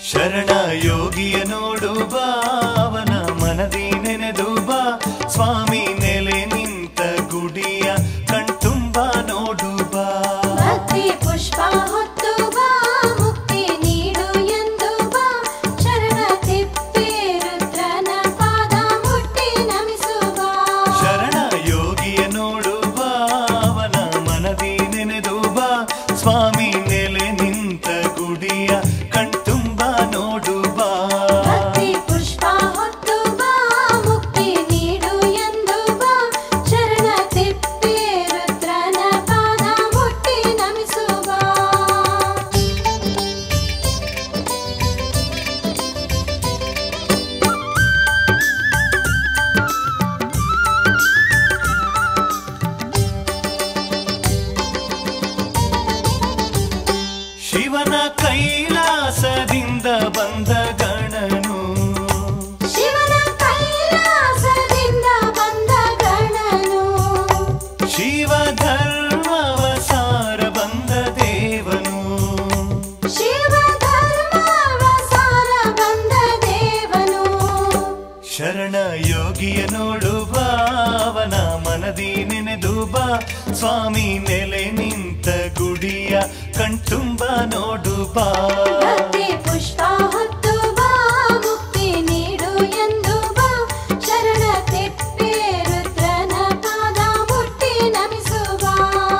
ಶರಣ ಯೋಗಿಯ ನೋಡು ಬಾವನ ಮನದಿ ನೆನೆದು ಬಾ ಸ್ವಾಮಿ ನೆಲೆ ನಿಂತ ಗುಡಿಯ ಕಣ್ತುಂಬ ನೋಡು ಬಾ ಭಕ್ತಿ ಪುಷ್ಪ ಹೊತ್ತು ಬಾ ಮುಕ್ತಿ ನೀಡು ಎಂದು ಬಾ ಶರಣ ತಿಪ್ಪೆ ರುದ್ರನ ಪಾದ ಮುಟ್ಟಿ ನಮಿಸು ಬಾ ಶರಣ ಯೋಗಿಯ ನೋಡು ಬಾವನ ಮನದಿ ನೆನೆದು ಬಾ ಸ್ವಾಮಿ ನೆಲೆ ನಿಂತ ಗುಡಿಯ ಕಣ್ತುಂಬ ನೋಡು ಬಾ ಭಕ್ತಿ ಪುಷ್ಪ ಹೊತ್ತು ಬಾ ಮುಕ್ತಿ ನೀಡು ಎಂದು ಬಾ ಶರಣ ತಿಪ್ಪೆ ರುದ್ರನ ಪಾದ ಮುಟ್ಟಿ ನಮಿಸು ಬಾ ಶಿವನ ಕೈಲಾಸದಿಂದ ಬಂದ ಗಣನು ಶಿವನ ಕೈಲಾಸದಿಂದ ಬಂದ ಗಣನು ಶಿವ ಧರ್ಮವ ಸಾರ ಬಂದ ದೇವನು ಶಿವ ಧರ್ಮವ ಸಾರ ಬಂದ ದೇವನು ಶರಣ ಯೋಗಿಯ ನೋಡು ಭಾವನ ಮನದಿ ನೆನೆದು ಬಾ ಸ್ವಾಮಿ ನೆಲೆ ನಿಂತ ಗುಡಿಯ ಕಣ್ತುಂಬ ನೋಡು ಬಾ ಭಕ್ತಿ ಪುಷ್ಪ ಹೊತ್ತು ಬಾ ಮುಕ್ತಿ ನೀಡು ಎಂದು ಬಾ ಶರಣ ತಿಪ್ಪೆ ರುದ್ರನ ಪಾದ ಮುಟ್ಟಿ ನಮಿಸು ಬಾ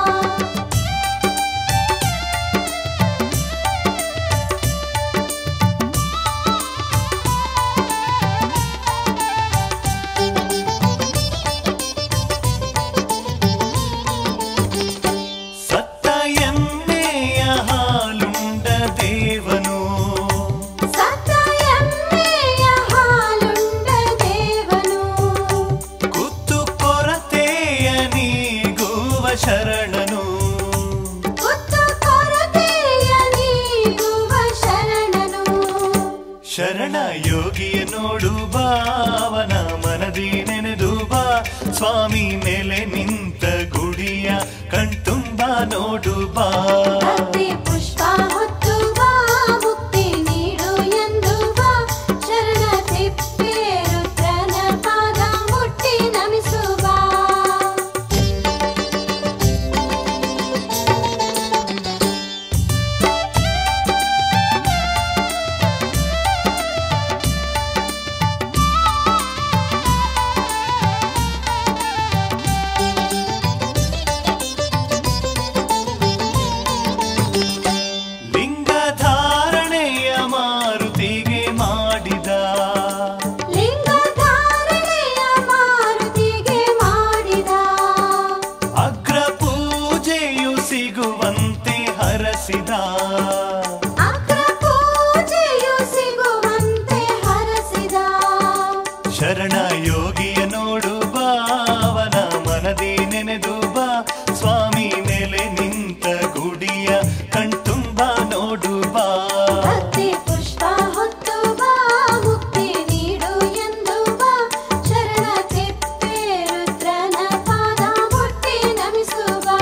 ಸತ್ತ ಎಮ್ಮೆಯ ಹಾಲುಂಡ ದೇವನು ಸತ್ತ ಎಮ್ಮೆಯ ಹಾಲುಂಡ ದೇವನು ಕುತ್ತು ಕೊರತೆಯ ನೀಗುವ ಶರಣನು ಕುತ್ತು ಕೊರತೆಯ ನೀಗುವ ಶರಣನು ಶರಣ ಯೋಗಿಯ ನೋಡು ಭಾವನ ಮನದಿ ನೆನೆದು ಬಾ ಸ್ವಾಮಿ ನೆಲೆ ನಿಂತ ಗುಡಿಯ ಕಣ್ತುಂಬ ನೋಡು ಬಾ ಭಕ್ತಿ ಪುಷ್ಪ ಹೊತ್ತು ಬಾ ಮುಕ್ತಿ ನೀಡು ಎಂದು ಬಾ ಶರಣ ತಿಪ್ಪೆ ರುದ್ರನ ಪಾದ ಮುಟ್ಟಿ ನಮಿಸು ಬಾ ಲಿಂಗ ಧಾರಣೆಯ ಮಾರುತಿಗೆ ಮಾಡಿದ ಲಿಂಗ ಧಾರಣೆಯ ಮಾರುತಿಗೆ ಮಾಡಿದ ಅಗ್ರ ಪೂಜೆಯು ಸಿಗುವಂತೆ ಹರಸಿದ ಅಗ್ರ ಪೂಜೆಯು ಸಿಗುವಂತೆ ಹರಸಿದ ಶರಣ ಯೋಗಿಯ ನೋಡು ಭಾವನ ಮನದಿ ನೆನೆದು ಬಾ ಸ್ವಾಮಿ ನೆಲೆ ನಿಂತ ಗುಡಿಯ ಕಣ್ತುಂಬ ನೋಡು ಬಾ ಭಕ್ತಿ ಪುಷ್ಪ ಹೊತ್ತು ಬಾ ಮುಕ್ತಿ ನೀಡು ಎಂದು ಬಾ ಶರಣ ತಿಪ್ಪೆ ರುದ್ರನ ಪಾದ ಮುಟ್ಟಿ ನಮಿಸು ಬಾ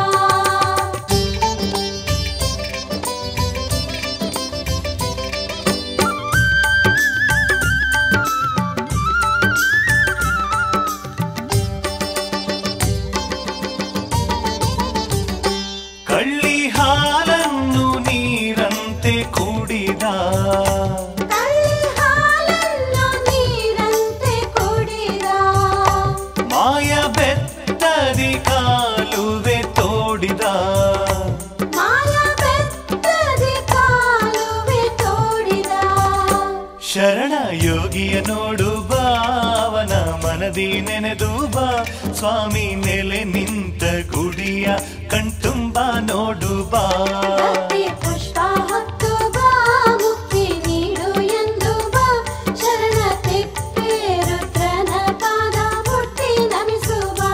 ಕಳ್ಳಿ ಹಾಲನ್ನು ನೀರಂತೆ ಕುಡಿದ ಕಳ್ಳಿ ಹಾಲನ್ನು ನೀರಂತೆ ಕುಡಿದ ಮಾಯ ಬೆತ್ತದಿ ಕಾಲುವೆ ತೋಡಿದ ಮಾಯ ಬೆತ್ತದಿ ಕಾಲುವೆ ತೋಡಿದ ಶರಣ ಯೋಗಿಯ ನೋಡು ಭಾವನ ಮನದಿ ನೆನೆದು ಬಾ ಸ್ವಾಮಿ ನೆಲೆ ನಿಂತ ಗುಡಿಯ ಕಣ್ತುಂಬ ನೋಡು ಬಾ ಭಕ್ತಿ ಪುಷ್ಪ ಹೊತ್ತು ಬಾ ಮುಕ್ತಿ ನೀಡು ಎಂದು ಬಾ ಶರಣ ತಿಪ್ಪೆ ರುದ್ರನ ಪಾದ ಮುಟ್ಟಿ ನಮಿಸು ಬಾ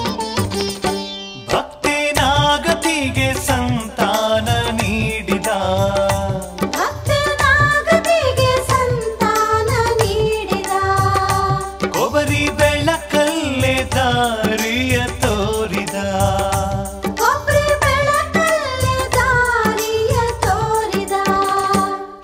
ಭಕ್ತಿ ನಾಗತಿಗೆ ಸಂತಾನ ನೀಡಿದ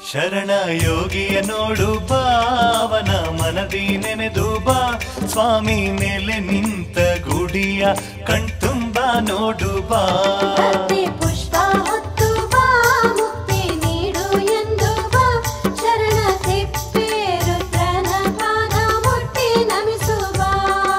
ಶರಣ ಯೋಗಿಯ ನೋಡು ಬಾವನ ಮನದಿ ನೆನೆದು ಬಾ ಸ್ವಾಮಿ ನೆಲೆ ನಿಂತ ಗುಡಿಯ ಕಣ್ತುಂಬ ನೋಡು ಬಾ ಭಕ್ತಿ ಪುಷ್ಪ ಹೊತ್ತು ಬಾ ಮುಕ್ತಿ ನೀಡು ಎಂದು ಬಾ ಶರಣ ತಿಪ್ಪೆ ರುದ್ರನ ಪಾದ ಮುಟ್ಟಿ ನಮಿಸು ಬಾ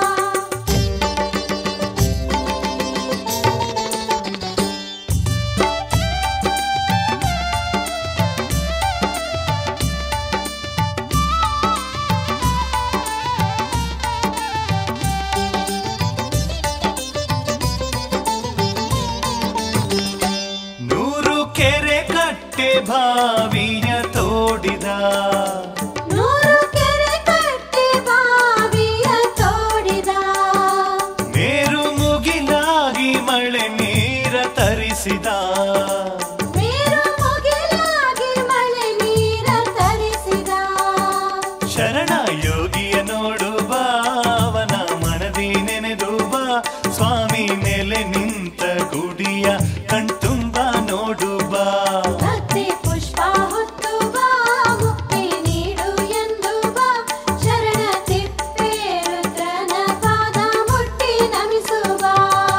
ನೂರು ಕೆರೆ ಕಟ್ಟೆ ಬಾವಿಯ ತೋಡಿದ ನೂರು ಕೆರೆ ಕಟ್ಟಿ ಬಾವಿಯ ತೋಡಿದ ಮೇರು ಮುಗಿಲಾಗಿ ಮಳೆ ನೀರ ತರಿಸಿದ ಮೇರು ಮುಗಿಲಾಗಿ ಮಳೆ ನೀರ ತರಿಸಿದ ಶರಣ ಯೋಗಿಯ ನೋಡು ಬಾವನ ಮನದಿ ನೆನೆದು ಬಾ ಸ್ವಾಮಿ ನೆಲೆ ನಿಂತ ಗುಡಿಯ ಕಣ್ತುಂಬ ನೋಡು ಬಾ ಭಕ್ತಿ ಪುಷ್ಪ ಹೊತ್ತು ಬಾ ಮುಕ್ತಿ ನೀಡು ಎಂದು ಬಾ ಶರಣ ತಿಪ್ಪೆ ರುದ್ರನ ಪಾದ ಮುಟ್ಟಿ ನಮಿಸು ಬಾ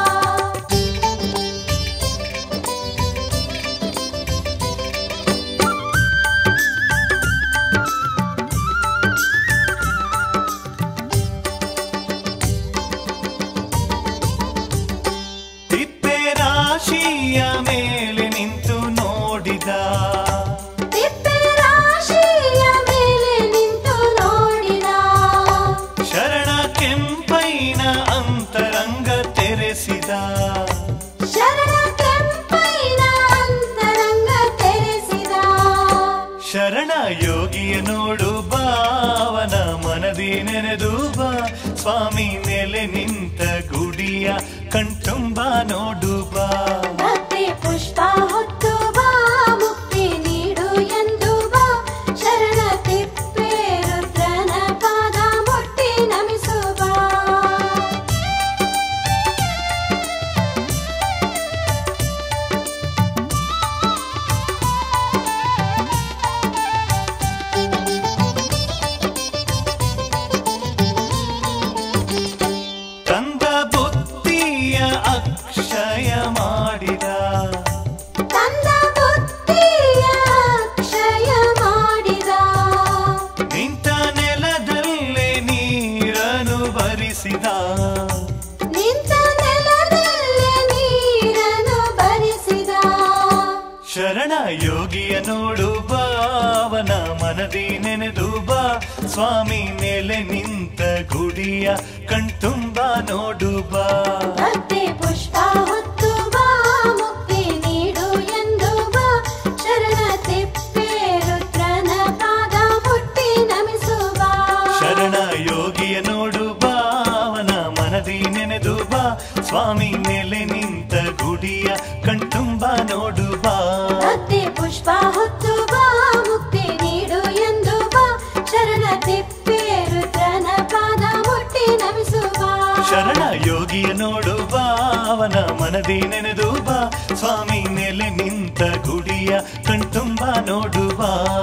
ತಿಪ್ಪೆ ರಾಶಿಯ ಮೇಲೆ ನಿಂತು ನೋಡಿದ ತಿಪ್ಪೆ ರಾಶಿಯ ಮೇಲೆ ನಿಂತು ನೋಡಿದ ಶರಣ ಕೆಂಪೈನ ಅಂತರಂಗ ತೆರೆಸಿದ ಶರಣ ಕೆಂಪೈನ ಅಂತರಂಗ ತೆರೆಸಿದ ಶರಣ ಯೋಗಿಯ ನೋಡು ಬಾವನ ಮನದಿ ನೆನೆದು ಬಾ ಸ್ವಾಮಿ ನೆಲೆ ನಿಂತ ಗುಡಿಯ ಕಣ್ತುಂಬ ನೋಡು ಬಾ ಭಕ್ತಿ ಪುಷ್ಪ ಹೊತ್ತು ಬಾ ಮುಕ್ತಿ ನೀಡು ಎಂದು ಬಾ ಶರಣ ತಿಪ್ಪೆ ರುದ್ರನ ಪಾದ ಮುಟ್ಟಿ ನಮಿಸು ಬಾ ತಂದ ಬುದ್ಧಿಯ ಅಕ್ಷಯ ಮಾಡಿದ ತಂದ ಬುದ್ಧಿಯ ಕ್ಷಯ ಮಾಡಿದ ನಿಂತ ನೆಲದಲ್ಲೇ ನೀರನು ಭರಿಸಿದ ನಿಂತ ನೆಲದಲ್ಲೇ ನೀರನ್ನು ಬರಿಸಿದ ಶರಣ ಯೋಗಿಯ ನೋಡು ಬಾವನ ಮನದಿ ನೆನೆದು ಬಾ ಸ್ವಾಮಿ ನೆಲೆ ನಿಂತ ಗುಡಿಯ ಕಣ್ತುಂಬ ನೋಡು ಬಾ ಭಕ್ತಿ ಪುಷ್ಪ ಹೊತ್ತು ಬಾ ಮುಕ್ತಿ ನೀಡು ಎಂದು ಬಾ ಶರಣ ತಿಪ್ಪೆ ರುದ್ರನ ಪಾದ ಮುಟ್ಟಿ ನಮಿಸು ಬಾ ಶರಣ ಯೋಗಿಯ ನೋಡು ಬಾವನ ಮನದಿ ನೆನೆದು ಬಾ ಸ್ವಾಮಿ ನೆಲೆ ನಿಂತ ಗುಡಿಯ ಕಣ್ತುಂಬ ನೋಡು ಬಾ ಭಕ್ತಿ ಪುಷ್ಪ ಹೊತ್ತು ಬಾ ಮುಕ್ತಿ ನೀಡು ಎಂದು ಬಾ ಶರಣ ತಿಪ್ಪೆ ರುದ್ರನ ಪಾದ ಮುಟ್ಟಿ ನಮಿಸು ಬಾ ಶರಣ ಯೋಗಿಯ ನೋಡು ಬಾವನ ಮನದಿ ನೆನೆದು ಬಾ ಸ್ವಾಮಿ ನೆಲೆ ನಿಂತ ಗುಡಿಯ ಕಣ್ತುಂಬ ನೋಡು ಬಾ